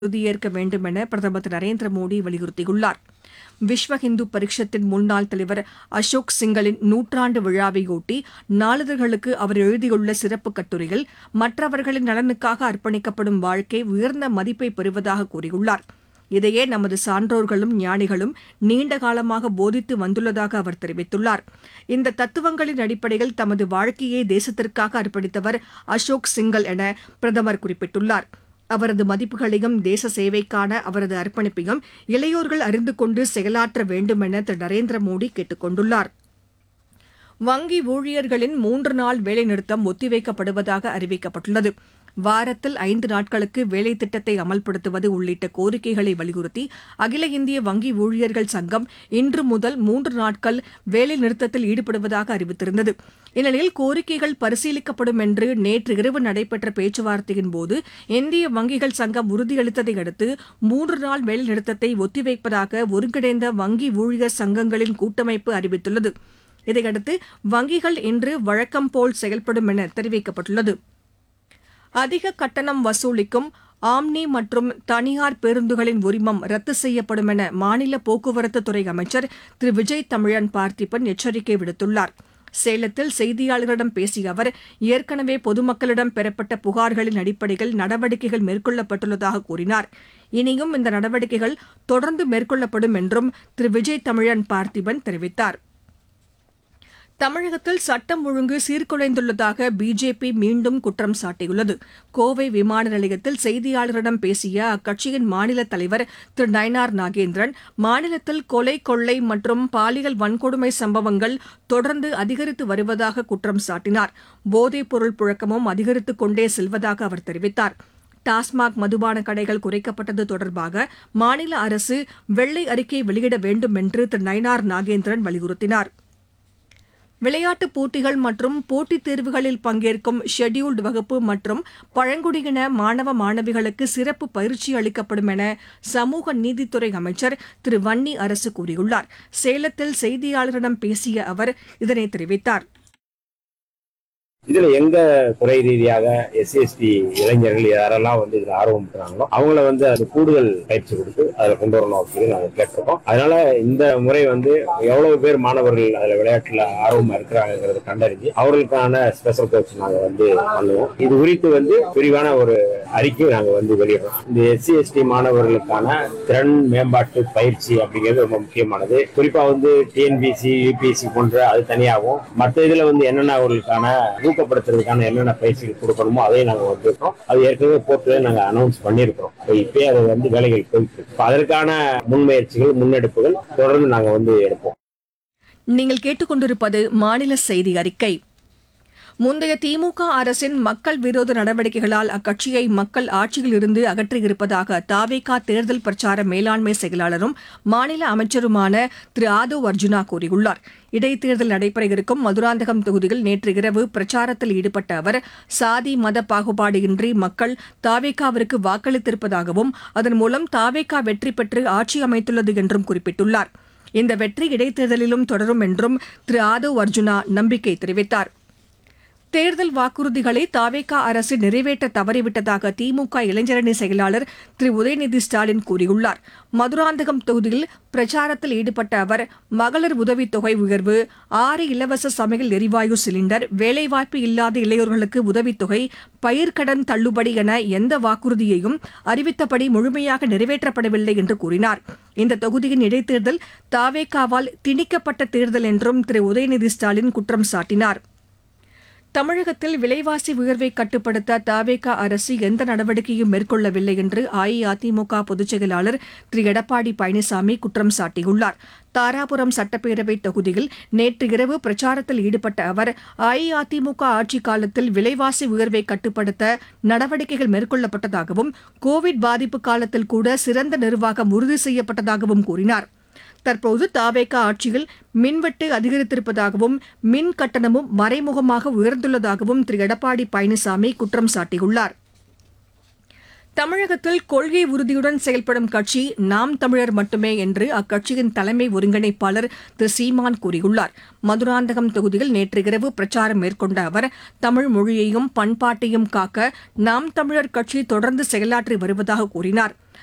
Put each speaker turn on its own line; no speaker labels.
உறுதியேற்க வேண்டும் என பிரதமர் திரு நரேந்திர மோடி வலியுறுத்தியுள்ளார் விஸ்வ இந்து பரிஷத்தின் முன்னாள் தலைவர் அசோக் சிங்கலின் நூற்றாண்டு விழாவையொட்டி நாளிதழ்களுக்கு அவர் எழுதியுள்ள சிறப்பு கட்டுரையில் மற்றவர்களின் நலனுக்காக அர்ப்பணிக்கப்படும் வாழ்க்கை உயர்ந்த மதிப்பை பெறுவதாக கூறியுள்ளார் இதையே நமது சான்றோர்களும் ஞானிகளும் நீண்ட காலமாக போதித்து வந்துள்ளதாக அவர் தெரிவித்துள்ளார் இந்த தத்துவங்களின் அடிப்படையில் தமது வாழ்க்கையை தேசத்திற்காக அர்ப்பணித்தவர் அசோக் சிங்கல் என பிரதமர் குறிப்பிட்டுள்ளார் அவரது மதிப்புகளையும் தேச சேவைக்கான அவரது அர்ப்பணிப்பையும் இளையோர்கள் அறிந்து கொண்டு செயலாற்ற வேண்டும் என திரு நரேந்திர மோடி கேட்டுக் கொண்டுள்ளார் வங்கி ஊழியர்களின் மூன்று நாள் வேலைநிறுத்தம் ஒத்திவைக்கப்படுவதாக அறிவிக்கப்பட்டுள்ளது வாரத்தில் ஐந்து நாட்களுக்கு வேலை திட்டத்தை அமல்படுத்துவது உள்ளிட்ட கோரிக்கைகளை வலியுறுத்தி அகில இந்திய வங்கி ஊழியர்கள் சங்கம் இன்று முதல் மூன்று நாட்கள் வேலை நிறுத்தத்தில் ஈடுபடுவதாக அறிவித்திருந்தது இந்நிலையில் கோரிக்கைகள் பரிசீலிக்கப்படும் என்று நேற்று இரவு நடைபெற்ற பேச்சுவார்த்தையின் போது இந்திய வங்கிகள் சங்கம் உறுதியளித்ததை அடுத்து மூன்று நாள் வேலை நிறுத்தத்தை ஒத்திவைப்பதாக ஒருங்கிணைந்த வங்கி ஊழியர் சங்கங்களின் கூட்டமைப்பு அறிவித்துள்ளது இதையடுத்து வங்கிகள் இன்று வழக்கம் போல் செயல்படும் என தெரிவிக்கப்பட்டுள்ளது அதிக கட்டணம் வசூலிக்கும் ஆம்னி மற்றும் தனியார் பேருந்துகளின் உரிமம் ரத்து செய்யப்படும் என மாநில போக்குவரத்து துறை அமைச்சர் திரு விஜய் தமிழன் பார்த்திபன் எச்சரிக்கை விடுத்துள்ளார் சேலத்தில் செய்தியாளர்களிடம் பேசிய அவர் ஏற்கனவே பொதுமக்களிடம் பெறப்பட்ட புகார்களின் அடிப்படையில் நடவடிக்கைகள் மேற்கொள்ளப்பட்டுள்ளதாக கூறினார் இனியும் இந்த நடவடிக்கைகள் தொடர்ந்து மேற்கொள்ளப்படும் என்றும் திரு விஜய் தமிழன் பார்த்திபன் தெரிவித்தார் தமிழகத்தில் சட்டம் ஒழுங்கு சீர்குலைந்துள்ளதாக பிஜேபி மீண்டும் குற்றம் சாட்டியுள்ளது கோவை விமான நிலையத்தில் செய்தியாளர்களிடம் பேசிய அக்கட்சியின் மாநில தலைவர் திரு நயனார் நாகேந்திரன் மாநிலத்தில் கொலை கொள்ளை மற்றும் பாலியல் வன்கொடுமை சம்பவங்கள் தொடர்ந்து அதிகரித்து வருவதாக குற்றம் சாட்டினார் போதைப் பொருள் புழக்கமும் அதிகரித்துக் கொண்டே செல்வதாக அவர் தெரிவித்தார் டாஸ்மாக் மதுபான கடைகள் குறைக்கப்பட்டது தொடர்பாக மாநில அரசு வெள்ளை அறிக்கை வெளியிட வேண்டும் என்று திரு நயனார் நாகேந்திரன் வலியுறுத்தினார் விளையாட்டுப் போட்டிகள் மற்றும் போட்டித் தேர்வுகளில் பங்கேற்கும் ஷெட்யூல்டு வகுப்பு மற்றும் பழங்குடியின மாணவ மாணவிகளுக்கு சிறப்பு பயிற்சி அளிக்கப்படும் என சமூக நீதித்துறை அமைச்சர் திரு வன்னி அரசு கூறியுள்ளார் சேலத்தில் செய்தியாளர்களிடம் பேசிய அவர் இதனை தெரிவித்தார்
இதுல எங்க துறை ரீதியாக எஸ்சி எஸ்டி இளைஞர்கள் யாரெல்லாம் வந்து இதுல ஆர்வம் இருக்கிறாங்களோ அவங்கள வந்து அது கூடுதல் பயிற்சி கொடுத்து அதுல கொண்டு வரணும் அப்படின்னு நாங்க கேட்டிருக்கோம் அதனால இந்த முறை வந்து எவ்வளவு பேர் மாணவர்கள் அதுல விளையாட்டுல ஆர்வமா இருக்கிறாங்கிறத கண்டறிஞ்சு அவர்களுக்கான ஸ்பெஷல் கோச் நாங்க வந்து பண்ணுவோம் இது குறித்து வந்து விரிவான ஒரு அறிக்கை நாங்க வந்து வெளியிடுறோம் இந்த எஸ்சி எஸ்டி மாணவர்களுக்கான திறன் மேம்பாட்டு பயிற்சி அப்படிங்கிறது ரொம்ப முக்கியமானது குறிப்பா வந்து டிஎன்பிசி யூபிஎஸ்சி போன்ற அது தனியாகவும் மற்ற இதுல வந்து என்னென்ன அவர்களுக்கான ஊக்கப்படுத்துறதுக்கான என்னென்ன பயிற்சிகள் கொடுக்கணுமோ அதையும் நாங்க வந்திருக்கோம் அது ஏற்கனவே போர்ட்ல நாங்க அனௌன்ஸ் பண்ணியிருக்கிறோம் இப்போ இப்பயே அது வந்து வேலைகள் போயிட்டு இருக்கு இப்ப அதற்கான முன்முயற்சிகள் முன்னெடுப்புகள் தொடர்ந்து நாங்க வந்து எடுப்போம்
நீங்கள் கேட்டுக்கொண்டிருப்பது மாநில செய்தி அறிக்கை முந்தைய திமுக அரசின் மக்கள் விரோத நடவடிக்கைகளால் அக்கட்சியை மக்கள் ஆட்சியில் இருந்து அகற்றியிருப்பதாக தாவேகா தேர்தல் பிரச்சார மேலாண்மை செயலாளரும் மாநில அமைச்சருமான திரு ஆதவ் அர்ஜுனா கூறியுள்ளார் இடைத்தேர்தல் நடைபெற இருக்கும் மதுராந்தகம் தொகுதியில் நேற்று இரவு பிரச்சாரத்தில் ஈடுபட்ட அவர் சாதி மத பாகுபாடின்றி மக்கள் தாவேகாவிற்கு வாக்களித்திருப்பதாகவும் அதன் மூலம் தாவேகா வெற்றி பெற்று ஆட்சி அமைத்துள்ளது என்றும் குறிப்பிட்டுள்ளார் இந்த வெற்றி இடைத்தேர்தலிலும் தொடரும் என்றும் திரு ஆதவ் அர்ஜுனா நம்பிக்கை தெரிவித்தார் தேர்தல் வாக்குறுதிகளை தாவேகா அரசு நிறைவேற்ற தவறிவிட்டதாக திமுக இளைஞரணி செயலாளர் திரு உதயநிதி ஸ்டாலின் கூறியுள்ளார் மதுராந்தகம் தொகுதியில் பிரச்சாரத்தில் ஈடுபட்ட அவர் மகளிர் உதவித் தொகை உயர்வு ஆறு இலவச சமையல் எரிவாயு சிலிண்டர் வேலைவாய்ப்பு இல்லாத இளையோர்களுக்கு உதவித்தொகை பயிர்க்கடன் தள்ளுபடி என எந்த வாக்குறுதியையும் அறிவித்தபடி முழுமையாக நிறைவேற்றப்படவில்லை என்று கூறினார் இந்த தொகுதியின் இடைத்தேர்தல் தாவேகாவால் திணிக்கப்பட்ட தேர்தல் என்றும் திரு உதயநிதி ஸ்டாலின் குற்றம் சாட்டினார் தமிழகத்தில் விலைவாசி உயர்வை கட்டுப்படுத்த தாவேகா அரசு எந்த நடவடிக்கையும் மேற்கொள்ளவில்லை என்று அஇஅதிமுக பொதுச் செயலாளர் திரு எடப்பாடி பழனிசாமி குற்றம் சாட்டியுள்ளார் தாராபுரம் சட்டப்பேரவை தொகுதியில் நேற்று இரவு பிரச்சாரத்தில் ஈடுபட்ட அவர் அஇஅதிமுக ஆட்சிக் காலத்தில் விலைவாசி உயர்வை கட்டுப்படுத்த நடவடிக்கைகள் மேற்கொள்ளப்பட்டதாகவும் கோவிட் பாதிப்பு காலத்தில் கூட சிறந்த நிர்வாகம் உறுதி செய்யப்பட்டதாகவும் கூறினார் தற்போது தாவேகா ஆட்சியில் மின்வெட்டு அதிகரித்திருப்பதாகவும் மின் கட்டணமும் மறைமுகமாக உயர்ந்துள்ளதாகவும் திரு எடப்பாடி பழனிசாமி குற்றம் சாட்டியுள்ளார் தமிழகத்தில் கொள்கை உறுதியுடன் செயல்படும் கட்சி நாம் தமிழர் மட்டுமே என்று அக்கட்சியின் தலைமை ஒருங்கிணைப்பாளர் திரு சீமான் கூறியுள்ளார் மதுராந்தகம் தொகுதியில் நேற்று இரவு பிரச்சாரம் மேற்கொண்ட அவர் தமிழ் மொழியையும் பண்பாட்டையும் காக்க நாம் தமிழர் கட்சி தொடர்ந்து செயலாற்றி வருவதாக கூறினார்